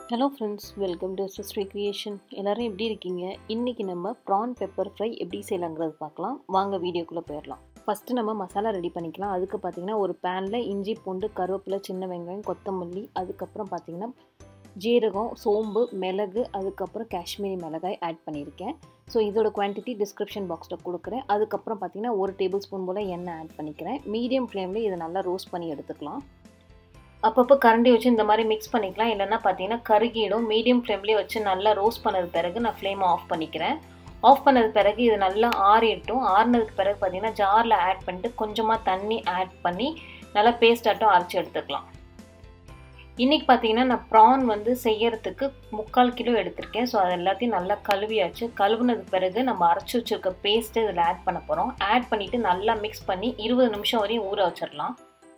hello friends welcome to சிஸ்ட்ரி creation எல்லோரும் எப்படி இருக்கீங்க இன்றைக்கி நம்ம ப்ரான் பெப்பர் ஃப்ரை எப்படி செய்யலாங்கிறது பார்க்கலாம் வாங்க வீடியோக்குள்ளே போயிடலாம் ஃபஸ்ட்டு நம்ம மசாலா ரெடி பண்ணிக்கலாம் அதுக்கு பார்த்திங்கன்னா ஒரு பேனில் இஞ்சி பூண்டு கருவேப்பிலை சின்ன வெங்காயம் கொத்தமல்லி அதுக்கப்புறம் பார்த்திங்கன்னா ஜீரகம் சோம்பு மிளகு அதுக்கப்புறம் காஷ்மீரி மிளகாய் ஆட் பண்ணியிருக்கேன் ஸோ இதோட குவான்டிட்டி டிஸ்கிரிப்ஷன் பாக்ஸில் கொடுக்குறேன் அதுக்கப்புறம் பார்த்திங்கன்னா ஒரு டேபிள் ஸ்பூன் போல் எண்ணெய் ஆட் பண்ணிக்கிறேன் மீடியம் ஃப்ளேமில் இதை நல்லா ரோஸ்ட் பண்ணி எடுத்துக்கலாம் அப்பப்போ கரண்டி வச்சு இந்த மாதிரி மிக்ஸ் பண்ணிக்கலாம் இல்லைன்னா பார்த்தீங்கன்னா கருகிடும் மீடியம் ஃப்ளேம்லேயே வச்சு நல்லா ரோஸ்ட் பண்ணது பிறகு நான் ஃப்ளேமை ஆஃப் பண்ணிக்கிறேன் ஆஃப் பண்ணது பிறகு இது நல்லா ஆறிட்டும் ஆறினதுக்கு பிறகு பார்த்தீங்கன்னா ஜாரில் ஆட் பண்ணிட்டு கொஞ்சமாக தண்ணி ஆட் பண்ணி நல்லா பேஸ்டாட்டும் அரைச்சி எடுத்துக்கலாம் இன்றைக்கி பார்த்தீங்கன்னா நான் ப்ரான் வந்து செய்யறதுக்கு முக்கால் கிலோ எடுத்திருக்கேன் ஸோ அது எல்லாத்தையும் நல்லா கழுவியாச்சு கழுவுனது பிறகு நம்ம அரைச்சி வச்சுருக்க பேஸ்ட்டு இதில் ஆட் பண்ண போகிறோம் ஆட் பண்ணிவிட்டு நல்லா மிக்ஸ் பண்ணி இருபது நிமிஷம் வரையும் ஊற வச்சிடலாம்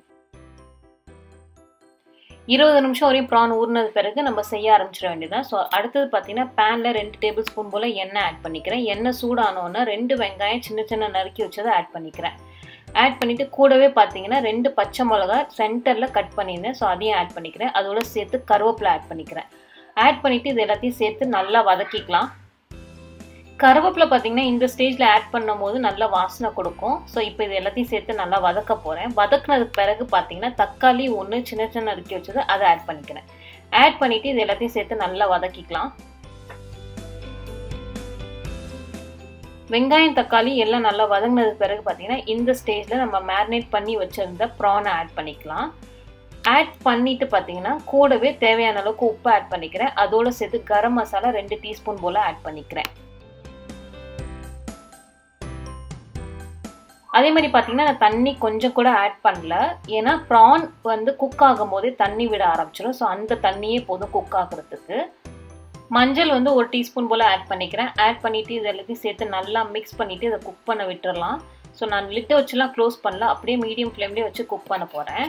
இருபது நிமிஷம் வரையும் ப்ரான் ஊறினது பிறகு நம்ம செய்ய ஆரம்பிச்சிட வேண்டியதான் ஸோ அடுத்தது பார்த்தீங்கன்னா பேனில் ரெண்டு டேபிள் ஸ்பூன் போல் எண்ணெய் ஆட் பண்ணிக்கிறேன் எண்ணெய் சூடானோன்னா ரெண்டு வெங்காயம் சின்ன சின்ன நறுக்கி வச்சதை ஆட் பண்ணிக்கிறேன் ஆட் பண்ணிவிட்டு கூடவே பார்த்தீங்கன்னா ரெண்டு பச்சை மிளகா சென்டரில் கட் பண்ணியிருந்தேன் ஸோ அதையும் ஆட் பண்ணிக்கிறேன் அதோட சேர்த்து கருவேப்பிலை ஆட் பண்ணிக்கிறேன் ஆட் பண்ணிவிட்டு இது எல்லாத்தையும் சேர்த்து நல்லா வதக்கிக்கலாம் கருவேப்பிலை பார்த்தீங்கன்னா இந்த ஸ்டேஜில் ஆட் பண்ணும் போது நல்லா வாசனை கொடுக்கும் ஸோ இப்போ இது எல்லாத்தையும் சேர்த்து நல்லா வதக்க போகிறேன் வதக்குனதுக்கு பிறகு பார்த்தீங்கன்னா தக்காளி ஒன்று சின்ன சின்ன நறுக்கி வச்சது அதை ஆட் பண்ணிக்கிறேன் ஆட் பண்ணிவிட்டு இது எல்லாத்தையும் சேர்த்து நல்லா வதக்கிக்கலாம் வெங்காயம் தக்காளி எல்லாம் நல்லா வதங்கினதுக்கு பிறகு பார்த்தீங்கன்னா இந்த ஸ்டேஜில் நம்ம மேரினேட் பண்ணி வச்சுருந்த ப்ரானை ஆட் பண்ணிக்கலாம் ஆட் பண்ணிட்டு பார்த்தீங்கன்னா கூடவே தேவையான அளவுக்கு உப்பு ஆட் பண்ணிக்கிறேன் அதோடு சேர்த்து கரம் மசாலா ரெண்டு டீஸ்பூன் போல் ஆட் பண்ணிக்கிறேன் அதே மாதிரி பார்த்தீங்கன்னா நான் தண்ணி கொஞ்சம் கூட ஆட் பண்ணல ஏன்னா ப்ரான் வந்து குக் ஆகும் போதே தண்ணி விட ஆரம்பிச்சிடும் ஸோ அந்த தண்ணியே போதும் குக் ஆகுறதுக்கு மஞ்சள் வந்து ஒரு டீஸ்பூன் போல் ஆட் பண்ணிக்கிறேன் ஆட் பண்ணிவிட்டு இது எல்லாத்தையும் சேர்த்து நல்லா மிக்ஸ் பண்ணிவிட்டு இதை குக் பண்ண விட்டுறலாம் ஸோ நான் லிட்டை வச்சுலாம் க்ளோஸ் பண்ணல அப்படியே மீடியம் ஃப்ளேம்லேயே வச்சு குக் பண்ண போகிறேன்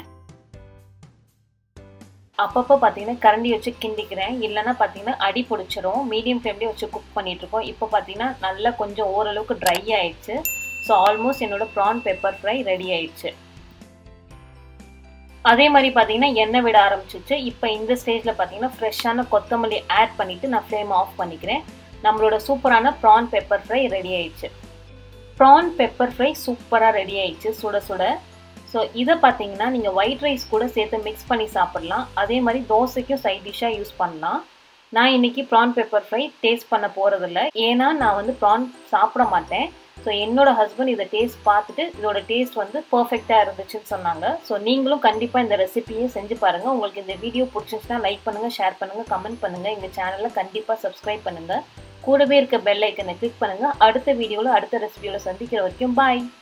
அப்பப்போ பார்த்தீங்கன்னா கரண்டி வச்சு கிண்டிக்கிறேன் இல்லைன்னா பார்த்தீங்கன்னா அடி பிடிச்சிரும் மீடியம் ஃப்ளேம்லேயே வச்சு குக் பண்ணிகிட்ருக்கோம் இப்போ பார்த்தீங்கன்னா நல்லா கொஞ்சம் ஓரளவுக்கு ட்ரை ஆயிடுச்சு ஸோ ஆல்மோஸ்ட் என்னோட ப்ரான் பெப்பர் ஃப்ரை ரெடி ஆயிடுச்சு அதே மாதிரி பார்த்தீங்கன்னா எண்ணெய் விட ஆரம்பிச்சிச்சு இப்போ இந்த ஸ்டேஜில் பார்த்தீங்கன்னா ஃப்ரெஷ்ஷான கொத்தமல்லி ஆட் பண்ணிவிட்டு நான் ஃப்ளேம் ஆஃப் பண்ணிக்கிறேன் நம்மளோட சூப்பரான ப்ரான் பெப்பர் ஃப்ரை ரெடி ஆயிடுச்சு ப்ரான் பெப்பர் ஃப்ரை சூப்பராக ரெடி ஆயிடுச்சு சுட சுட ஸோ இதை பார்த்தீங்கன்னா நீங்கள் ஒயிட் ரைஸ் கூட சேர்த்து மிக்ஸ் பண்ணி சாப்பிட்லாம் அதே மாதிரி தோசைக்கும் சைட் டிஷ்ஷாக யூஸ் பண்ணலாம் நான் இன்றைக்கி ப்ரான் பெப்பர் ஃப்ரை டேஸ்ட் பண்ண போகிறதில்ல ஏன்னா நான் வந்து ப்ரான் சாப்பிட மாட்டேன் ஸோ என்னோட ஹஸ்பண்ட் இதை டேஸ்ட் பார்த்துட்டு இதோட டேஸ்ட் வந்து பர்ஃபெக்டாக இருந்துச்சுன்னு சொன்னாங்க ஸோ நீங்களும் கண்டிப்பாக இந்த ரெசிபியை செஞ்சு பாருங்கள் உங்களுக்கு இந்த வீடியோ பிடிச்சிருச்சுன்னா லைக் பண்ணுங்கள் ஷேர் பண்ணுங்கள் கமெண்ட் பண்ணுங்கள் எங்கள் சேனலில் கண்டிப்பாக சப்ஸ்கிரைப் பண்ணுங்கள் கூடவே இருக்க பெல் ஐக்கனை கிளிக் பண்ணுங்கள் அடுத்த வீடியோவில் அடுத்த ரெசிபியோவில் சந்திக்கிற வரைக்கும் பாய்